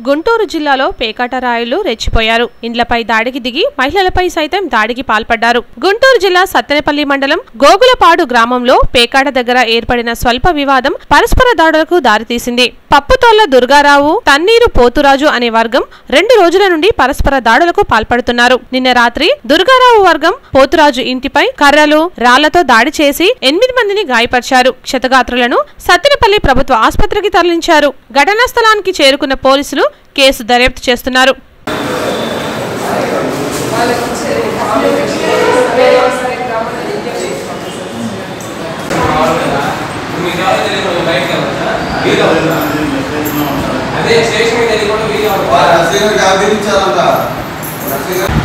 గుంటూరు జిల్లాలో పేకాట రాయులు రెచ్చిపోయారు ఇండ్లపై దాడికి దిగి మహిళలపై సైతం దాడికి పాల్పడ్డారు గుంటూరు జిల్లా సత్తెనపల్లి మండలం గోగులపాడు గ్రామంలో పేకాట దగ్గర ఏర్పడిన స్వల్ప వివాదం పరస్పర దాడులకు దారితీసింది పప్పుతోళ్ల దుర్గారావు తన్నీరు పోతురాజు అనే వర్గం రెండు రోజుల నుండి పరస్పర దాడులకు పాల్పడుతున్నారు నిన్న రాత్రి దుర్గారావు వర్గం పోతురాజు ఇంటిపై కర్రలు రాళ్లతో దాడి చేసి ఎనిమిది మందిని గాయపరిచారు క్షతగాత్రులను సత్తెనపల్లి ప్రభుత్వ ఆసుపత్రికి తరలించారు ఘటనా స్థలానికి చేరుకున్న పోలీసులు కేసు దర్యాప్తు చేస్తున్నారు అదే స్టేషన్ తెలియకుండా వీలు రసీదు కాదు ఇచ్చారంట రసీదు